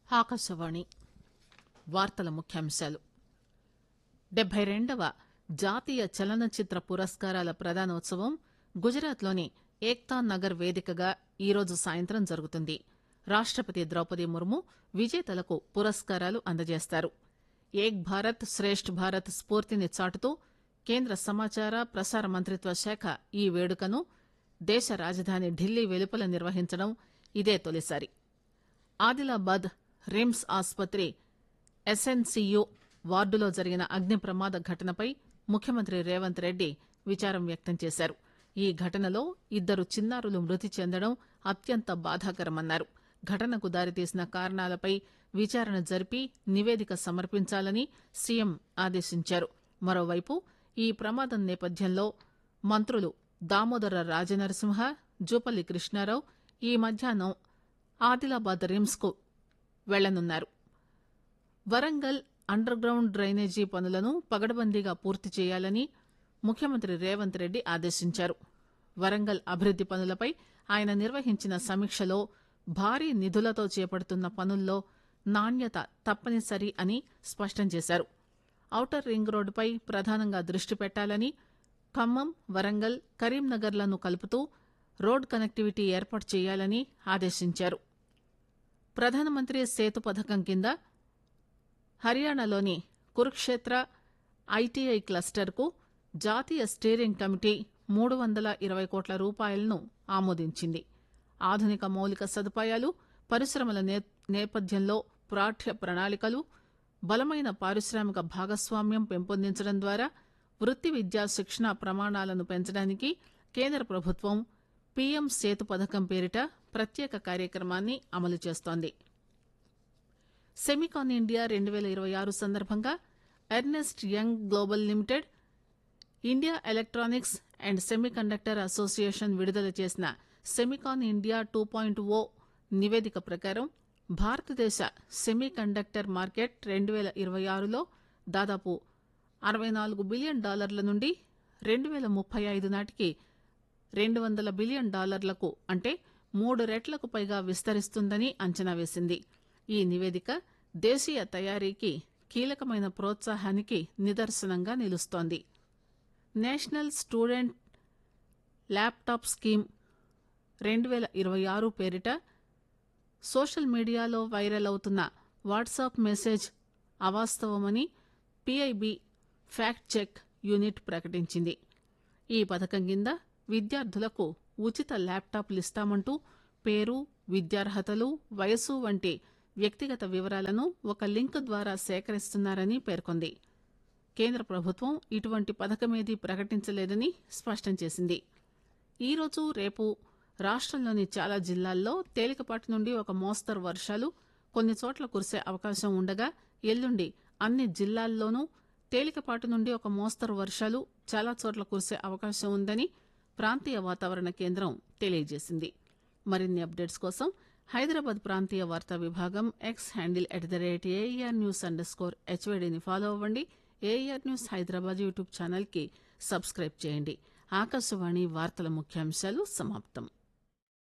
ఆకాశవాణి వార్తల ముఖ్యాంశాలు డెబ్బై రెండవ జాతీయ చలనచిత్ర పురస్కారాల ప్రదానోత్సవం గుజరాత్లోని ఏక్తా నగర్ వేదికగా ఈరోజు సాయంత్రం జరుగుతుంది రాష్టపతి ద్రౌపది ముర్ము విజేతలకు పురస్కారాలు అందజేస్తారు ఏక్ భారత్ శ్రేష్ట్ భారత్ స్ఫూర్తిని చాటుతూ కేంద్ర సమాచార ప్రసార మంత్రిత్వ శాఖ ఈ వేడుకను దేశ రాజధాని ఢిల్లీ వెలుపల నిర్వహించడం ఇదే తొలిసారి ఆదిలాబాద్ రిమ్స్ ఆసుపత్రి ఎస్ఎన్సీయూ వార్డులో జరిగిన అగ్ని ప్రమాద ఘటనపై ముఖ్యమంత్రి రేవంత్ రెడ్డి విచారం వ్యక్తం చేశారు ఈ ఘటనలో ఇద్దరు చిన్నారులు మృతి చెందడం అత్యంత బాధాకరమన్నారు ఘటనకు దారితీసిన కారణాలపై విచారణ జరిపి నివేదిక సమర్పించాలని సీఎం ఆదేశించారు మరోవైపు ఈ ప్రమాదం నేపథ్యంలో మంత్రులు దామోదర రాజనరసింహ జూపల్లి కృష్ణారావు ఈ మధ్యాహ్నం ఆదిలాబాద్ రిమ్స్ కు వెళ్లనున్నారు వరంగల్ అండర్ గ్రౌండ్ డ్రైనేజీ పనులను పగడబందీగా పూర్తి చేయాలని ముఖ్యమంత్రి రేవంత్ రెడ్డి ఆదేశించారు వరంగల్ అభివృద్ది పనులపై ఆయన నిర్వహించిన సమీక్షలో భారీ నిధులతో చేపడుతున్న పనుల్లో నాణ్యత తప్పనిసరి అని స్పష్టం చేశారు ఔటర్ రింగ్ రోడ్డుపై ప్రధానంగా దృష్టి పెట్టాలని ఖమ్మం వరంగల్ కరీంనగర్లను కలుపుతూ రోడ్ కనెక్టివిటీ ఏర్పాటు చేయాలని ఆదేశించారు ప్రధానమంత్రి సేతు పథకం కింద హర్యానాలోని కురుక్షేత్ర ఐటీఐ క్లస్టర్కు జాతీయ స్టీరింగ్ కమిటీ మూడు వందల ఇరవై కోట్ల రూపాయలను ఆమోదించింది ఆధునిక మౌలిక సదుపాయాలు పరిశ్రమల నేపథ్యంలో పాఠ్య ప్రణాళికలు బలమైన పారిశ్రామిక భాగస్వామ్యం పెంపొందించడం ద్వారా వృత్తి విద్యా శిక్షణ ప్రమాణాలను పెంచడానికి కేంద్ర ప్రభుత్వం పీఎం సేతు పథకం పేరిట ప్రత్యేక కార్యక్రమాన్ని అమలు చేస్తోంది సెమికాన్ ఇండియా రెండు పేల ఇరవై ఆరు సందర్భంగా Ernst Young Global Limited India Electronics and Semiconductor Association విడుదల చేసిన Semicon India two point O నివేదిక ప్రకారం భారతదేశ సెమీ కండక్టర్ మార్కెట్ రెండు పేల ఇరవై ఆరులో దాదాపు అరవై నాలుగు బిలియన్ డాలర్ల నుండి రెండు పేల ముప్పై ఐదు నాటికి రెండు వందల బిలియన్ డాలర్లకు అంటే మూడు రెట్లకు పైగా విస్తరిస్తుందని అంచనా వేసింది ఈ నివేదిక దేశీయ తయారీకి కీలకమైన ప్రోత్సాహానికి నిదర్శనంగా నిలుస్తోంది నేషనల్ స్టూడెంట్ ల్యాప్టాప్ స్కీమ్ రెండు పేల ఇరవై ఆరు పేరిట సోషల్ మీడియాలో వైరల్ అవుతున్న వాట్సాప్ మెసేజ్ అవాస్తవమని పీఐబీ ఫ్యాక్ట్ చెక్ యూనిట్ ప్రకటించింది ఈ పథకం కింద విద్యార్థులకు ఉచిత ల్యాప్టాప్లు ఇస్తామంటూ పేరు విద్యార్హతలు వయసు వంటి వ్యక్తిగత వివరాలను ఒక లింక్ ద్వారా సేకరిస్తున్నారని పేర్కొంది కేంద్ర ప్రభుత్వం ఇటువంటి పథకమేదీ ప్రకటించలేదని స్పష్టం చేసింది ఈరోజు రేపు రాష్టంలోని చాలా జిల్లాల్లో తేలికపాటి నుండి ఒక మోస్తరు వర్షాలు కొన్ని చోట్ల కురిసే అవకాశం ఉండగా ఎల్లుండి అన్ని జిల్లాల్లోనూ తేలికపాటి నుండి ఒక మోస్తరు వర్షాలు చాలా చోట్ల కురిసే అవకాశం ఉందని ప్రాంతీయ వాతావరణ కేంద్రం తెలియజేసింది మరిన్ని అప్డేట్స్ కోసం హైదరాబాద్ ప్రాంతీయ వార్తా విభాగం X handle at the rate AR news underscore స్కోర్ హెచ్వైడీని ఫాలో అవ్వండి AR news Hyderabad YouTube channel కి సబ్స్క్రైబ్ చేయండి ఆకాశవాణి వార్తల ముఖ్యాంశాలు సమాప్తం